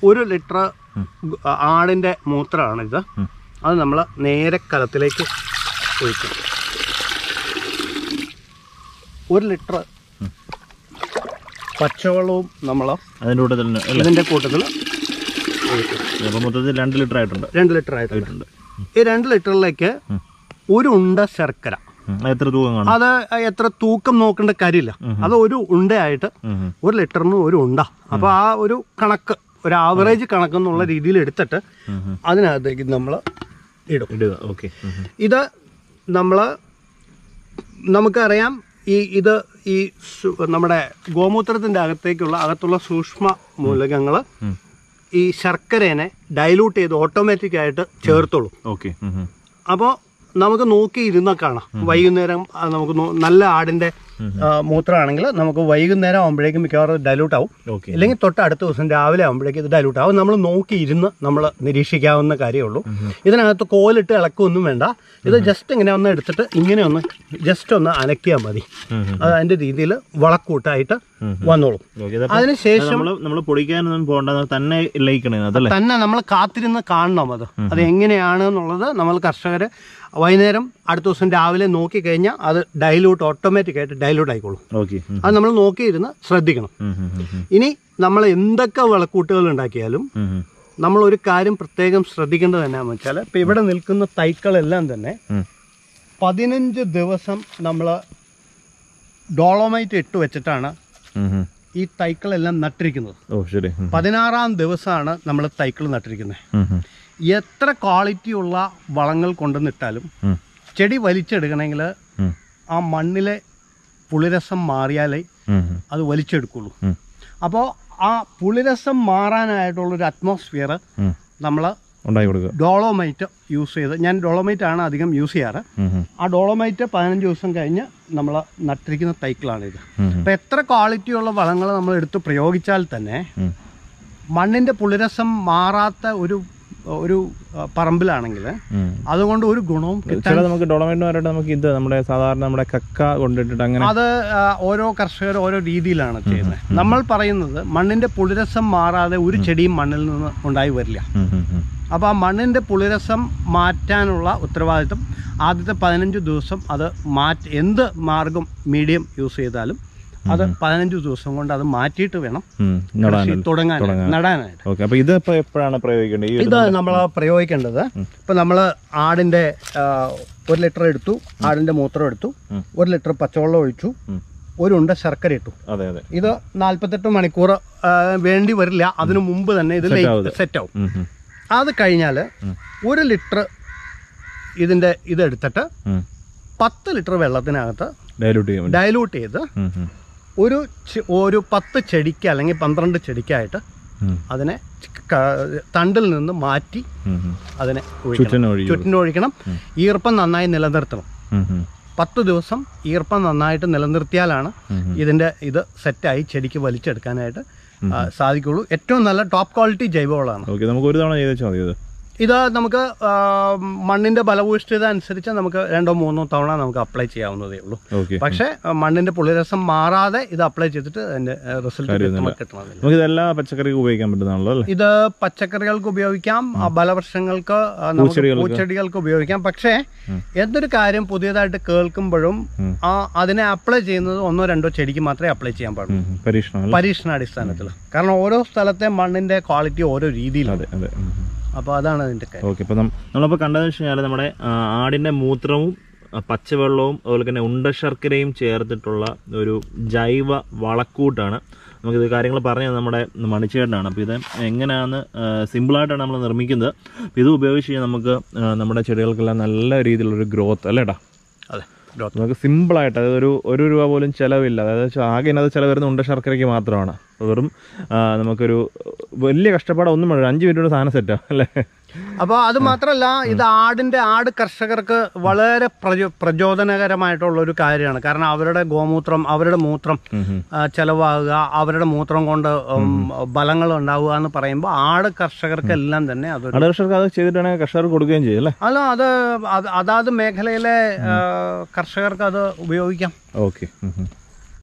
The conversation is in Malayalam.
ഒരു ലിറ്റർ ആടിൻ്റെ മൂത്രമാണിത് ഉം. അത് നമ്മൾ നേരെ കലത്തിലേക്ക് ഒഴിക്കും ഒരു ലിറ്റർ പച്ചവെള്ളവും നമ്മൾ അതിൻ്റെ കൂട്ടത്തിൽ തന്നെ അല്ലേ ഇതിൻ്റെ കൂട്ടത്തിൽ ഒഴിക്കും അപ്പോൾ മൊത്തത്തിൽ രണ്ട് ലിറ്റർ ആയിട്ടുണ്ട് രണ്ട് ലിറ്റർ ആയിട്ടുണ്ട് ആയിട്ടുണ്ട് ഈ രണ്ട് ലിറ്ററിലേക്ക് ഒരു ഉണ്ട ശർക്കര ഉം. അത് എത്ര തൂക്കം കാണും അത് എത്ര തൂക്കം നോക്കേണ്ട കാര്യമില്ല അത് ഒരു ഉണ്ടയായിട്ട് ഉം, ഉം. ഒരു ലിറ്ററിന് ഒരു ഉണ്ട അപ്പോൾ ആ ഒരു കണക്ക് ഒരു ആവറേജ് കണക്ക് എന്നുള്ള രീതിയിൽ എടുത്തിട്ട് ഉം, ഉം. അതിനകത്തേക്ക് നമ്മൾ ഇടും ഇടുക ഓക്കെ ഇത് നമ്മൾ നമുക്കറിയാം ഈ ഇത് ഈ സു- നമ്മുടെ ഗോമൂത്രത്തിൻ്റെ അകത്തേക്കുള്ള അകത്തുള്ള സൂക്ഷ്മ മൂലകങ്ങൾ ഈ ശർക്കരേനെ ഡൈലൂട്ട് ചെയ്ത് ഓട്ടോമാറ്റിക് ആയിട്ട് ചേർത്തോളും ഓക്കെ അപ്പോൾ നമുക്ക് നോക്കി ഇരുന്ന കാണാം വൈകുന്നേരം ആ, നമുക്ക് നോ- നല്ല ആടിൻ്റെ മൂത്രമാണെങ്കിൽ നമുക്ക് വൈകുന്നേരം ആകുമ്പോഴേക്കും മിക്കവാറും ഡൈലൂട്ട് ആവും ഓക്കെ ഇല്ലെങ്കിൽ തൊട്ട് അടുത്ത ദിവസം രാവിലെ ആകുമ്പോഴേക്കും ഇത് ഡൈലൂട്ട് ആവും നമ്മൾ നോക്കി ഇരുന്ന് നമ്മൾ നിരീക്ഷിക്കാവുന്ന കാര്യമുള്ളൂ ഇതിനകത്ത് കോലിട്ട് ഇളക്കൊന്നും വേണ്ട ഇത് ജസ്റ്റ് ഇങ്ങനെ ഒന്ന് എടുത്തിട്ട് ഇങ്ങനെ ഒന്ന് ജസ്റ്റ് ഒന്ന് അനക്കിയാൽ മതി അത് അതിൻ്റെ രീതിയിൽ വളക്കൂട്ടായിട്ട് വന്നോളും ഓക്കെ ഇത് അതിനുശേഷം നമ്മൾ നമ്മൾ പൊടിക്കാനൊന്നും പോകണ്ട അത് തന്നെ ലയിക്കണേ അതല്ലേ തന്നെ നമ്മൾ കാത്തിരുന്ന് കാണണം അത് അത് എങ്ങനെയാണ് എന്നുള്ളത് നമ്മൾ കർഷകർ വൈകുന്നേരം അടുത്ത ദിവസം രാവിലെ നോക്കി കഴിഞ്ഞാൽ അത് ഡൈലൂട്ട് ഓട്ടോമാറ്റിക് ആയിട്ട് ഡൈലൂട്ട് ആയിക്കോളും ഓക്കെ അത് നമ്മൾ നോക്കിയിരുന്ന് ശ്രദ്ധിക്കണം ഇനി നമ്മൾ എന്തൊക്കെ വിളക്കൂട്ടുകൾ ഉണ്ടാക്കിയാലും നമ്മൾ ഒരു കാര്യം പ്രത്യേകം ശ്രദ്ധിക്കേണ്ടത് എന്നാന്ന് വെച്ചാൽ ഇപ്പം ഇവിടെ നിൽക്കുന്ന തൈക്കളെല്ലാം തന്നെ പതിനഞ്ച് ദിവസം നമ്മൾ ഡോളോമൈറ്റ് ഇട്ട് വെച്ചിട്ടാണ് ഈ തൈക്കളെല്ലാം നട്ടിരിക്കുന്നത് ഓ ശരി ഉം. പതിനാറാം ദിവസമാണ് നമ്മൾ തൈക്കൾ നട്ടിരിക്കുന്നത് ഉം, ഉം. എത്ര ക്വാളിറ്റി ഉള്ള വളങ്ങൾ കൊണ്ടുവന്നിട്ടാലും ഉം. ചെടി വലിച്ചെടുക്കണമെങ്കിൽ ഉം. ആ മണ്ണിലെ പുളിരസം മാറിയാലേ ഉം, ഉം. അത് വലിച്ചെടുക്കുള്ളൂ ഉം. അപ്പോൾ ആ പുളിരസം മാറാനായിട്ടുള്ളൊരു അറ്റ്മോസ്ഫിയർ ഉം. നമ്മൾ ഉണ്ടാക്കി കൊടുക്കുക ഡോളോമൈറ്റ് യൂസ് ചെയ്ത് ഞാൻ ഡോളോമൈറ്റ് ആണ് അധികം യൂസ് ചെയ്യാറ് ഉം, ഉം. ആ ഡോളോമൈറ്റ് പതിനഞ്ച് ദിവസം കഴിഞ്ഞ് നമ്മൾ നട്ടിരിക്കുന്ന തൈക്കളാണിത് ഉം, ഉം. അപ്പോൾ എത്ര ക്വാളിറ്റിയുള്ള വളങ്ങൾ നമ്മൾ എടുത്ത് പ്രയോഗിച്ചാൽ തന്നെ ഉം. മണ്ണിൻ്റെ പുളിരസം മാറാത്ത ഒരു ഒരു ആ, പറമ്പിലാണെങ്കിൽ ഉം. അതുകൊണ്ട് ഒരു ഗുണവും കിട്ടാൻ ചില നമുക്ക് ഡൊളമൈറ്റ് വരട്ടെ നമുക്ക് ഇത് നമ്മുടെ സാധാരണ നമ്മുടെ കക്ക കൊണ്ടിട്ടിട്ട് അങ്ങനെ അത് ആ, ഓരോ കർഷകർ ഓരോ രീതിയിലാണ് ചെയ്യുന്നത് നമ്മൾ പറയുന്നത് മണ്ണിന്റെ പുളിരസം മാറാതെ ഒരു ചെടിയും മണ്ണിൽ നിന്ന് ഉണ്ടായി വരില്ല ഉം, ഉം, ഉം. അപ്പോൾ ആ മണ്ണിന്റെ പുളിരസം മാറ്റാനുള്ള ഉത്തരവാദിത്വം ആദ്യത്തെ പതിനഞ്ച് ദിവസം അത് മാറ്റി എന്ത് മാർഗം മീഡിയം യൂസ് ചെയ്താലും അത് പതിനഞ്ച് ദിവസം കൊണ്ട് അത് മാറ്റിയിട്ട് വേണം ഉം. കൃഷി നടാനല്ലേ? തുടങ്ങാൻ നടാനായിട്ട് ഓക്കെ അപ്പൊ ഇത് ഇപ്പൊ എപ്പോഴാണ് പ്രയോഗിക്കേണ്ടത് ഈ ഒരു- ഇത് നമ്മൾ പ്രയോഗിക്കേണ്ടത് ഇപ്പം നമ്മൾ ആടിൻ്റെ ആ, ഒരു ലിറ്റർ എടുത്തു ആടിൻ്റെ മൂത്രം എടുത്തു ഉം. ഒരു ലിറ്റർ പച്ചവെള്ളം ഒഴിച്ചു ഉം. ഒരു ഉണ്ട ശർക്കര ഇട്ടു അതെ അതെ ഇത് നാൽപ്പത്തെട്ട് മണിക്കൂർ ആ, വേണ്ടി വരില്ല അതിനു മുമ്പ് തന്നെ ഇത് ആവും. സെറ്റ് ആവും ഉം, ഉം. അത് കഴിഞ്ഞാൽ ഒരു ലിറ്റർ ഇതിൻ്റെ ഇതെടുത്തിട്ട് ഉം. പത്ത് ലിറ്റർ വെള്ളത്തിനകത്ത് ഡയലൂട്ട് ചെയ്യാൻ വേണ്ടി ഡയലൂട്ട് ചെയ്ത് ഉം, ഉം. ഒരു ചെ- ഒരു പത്ത് ചെടിക്ക് അല്ലെങ്കിൽ പന്ത്രണ്ട് ചെടിക്കായിട്ട് ഉം. അതിനെ ക- തണ്ടിൽ നിന്ന് മാറ്റി ഉം, ഉം. അതിനെ ഒഴിക്കണം ചുറ്റിനും ഒഴിക്കും ചുറ്റിനൊഴിക്കണം ഈർപ്പം നന്നായി നിലനിർത്തണം ഉം, ഉം. പത്ത് ദിവസം ഈർപ്പം നന്നായിട്ട് നിലനിർത്തിയാലാണ് ഉം, ഇതിൻ്റെ ഇത് സെറ്റായി ചെടിക്ക് വലിച്ചെടുക്കാനായിട്ട് ആ, സാധിക്കുള്ളൂ ഏറ്റവും നല്ല ടോപ്പ് ക്വാളിറ്റി ജൈവവളമാണ് ഓക്കെ നമുക്ക് ഒരു തവണ ചെയ്ത് വെച്ചാൽ മതി ഇത് ഇത് നമുക്ക് ആ, മണ്ണിന്റെ ബലഭൂഷ്ഠിത അനുസരിച്ച് നമുക്ക് രണ്ടോ മൂന്നോ തവണ നമുക്ക് അപ്ലൈ ചെയ്യാവുന്നതേ ഉള്ളൂ ഓക്കെ പക്ഷേ ആ, മണ്ണിന്റെ പുളിരസം മാറാതെ ഇത് അപ്ലൈ ചെയ്തിട്ട് അതിന്റെ റിസൾട്ട് കിട്ടണമെന്നില്ല നമുക്ക് ഇതെല്ലാ പച്ചക്കറിക്ക് ഉപയോഗിക്കാൻ പറ്റുന്നതാണല്ലോ അല്ലേ ഇത് പച്ചക്കറികൾക്ക് ഉപയോഗിക്കാം ആ, ബലവൃക്ഷങ്ങൾക്ക് ആ, നമുക്ക് പൂച്ചെടികൾക്ക്. പൂച്ചെടികൾക്ക് ഉപയോഗിക്കാം പക്ഷേ എന്തൊരു കാര്യം പുതിയതായിട്ട് കേൾക്കുമ്പോഴും ഉം. ആ അതിനെ അപ്ലൈ ചെയ്യുന്നത് ഒന്നോ രണ്ടോ ചെടിക്ക് മാത്രമേ അപ്ലൈ ചെയ്യാൻ പാടുള്ളൂ ഉം, ഉം. പരീക്ഷണം അല്ലേ പരീക്ഷണാടിസ്ഥാനത്തിൽ കാരണം ഓരോ സ്ഥലത്തെ മണ്ണിന്റെ ക്വാളിറ്റി ഓരോ രീതിയിലാണ് അതെ അതെ ഉം, ഉം. അപ്പോൾ അതാണ് അതിന്റെ കാര്യം ഓക്കെ അപ്പോൾ നമ്മളപ്പോൾ കണ്ടതെന്ന് വെച്ച് കഴിഞ്ഞാൽ നമ്മുടെ ആ, ആടിൻ്റെ മൂത്രവും ആ, പച്ചവെള്ളവും അതുപോലെ തന്നെ ഉണ്ട ശർക്കരയും ചേർത്തിട്ടുള്ള ഒരു ജൈവ വളക്കൂട്ടാണ് നമുക്കിത് കാര്യങ്ങൾ പറഞ്ഞത് നമ്മുടെ മണിച്ചേട്ടനാണ് അപ്പോൾ ഇത് എങ്ങനെയാണ് സിമ്പിളായിട്ടാണ് നമ്മൾ നിർമ്മിക്കുന്നത് അപ്പോൾ ഇത് ഉപയോഗിച്ച് കഴിഞ്ഞാൽ നമുക്ക് ആ, നമ്മുടെ ചെടികൾക്കെല്ലാം നല്ല രീതിയിലുള്ളൊരു ഗ്രോത്ത് അല്ലേടാ അതെ growth. നമുക്ക് സിമ്പിളായിട്ട് അതായത് ഒരു ഒരു രൂപ പോലും ചിലവില്ല അതായത് വെച്ചാൽ ആകെ ഇതിനകത്ത് ചിലവ് വരുന്ന ഉണ്ട ശർക്കരയ്ക്ക് മാത്രമാണ് അപ്പോൾ വെറും ആ, നമുക്കൊരു വലിയ കഷ്ടപ്പാടൊന്നും വേണ്ട ഒരു അഞ്ച് മിനിറ്റ് സാധനം സെറ്റാണ് അല്ലേ അപ്പോൾ അത് മാത്രമല്ല ഇത് ആടിന്റെ ആട് കർഷകർക്ക് വളരെ പ്രചോ പ്രചോദനകരമായിട്ടുള്ള ഒരു കാര്യമാണ് കാരണം അവരുടെ ഗോമൂത്രം അവരുടെ മൂത്രം ഉം, ഉം. ആ, ചെലവാകുക അവരുടെ മൂത്രം കൊണ്ട് ഉം, ബലങ്ങൾ ഉണ്ടാവുക എന്ന് പറയുമ്പോൾ ആട് കർഷകർക്കെല്ലാം തന്നെ അതൊരു ആട് കർഷകർക്ക് അത് ചെയ്തിട്ടാണെങ്കിൽ കർഷകർക്ക് കൊടുക്കുകയും ചെയ്യും അല്ലേ അല്ല അത് അത് അതാത് മേഖലയിലെ ആ, കർഷകർക്ക് അത് ഉപയോഗിക്കാം ഓക്കെ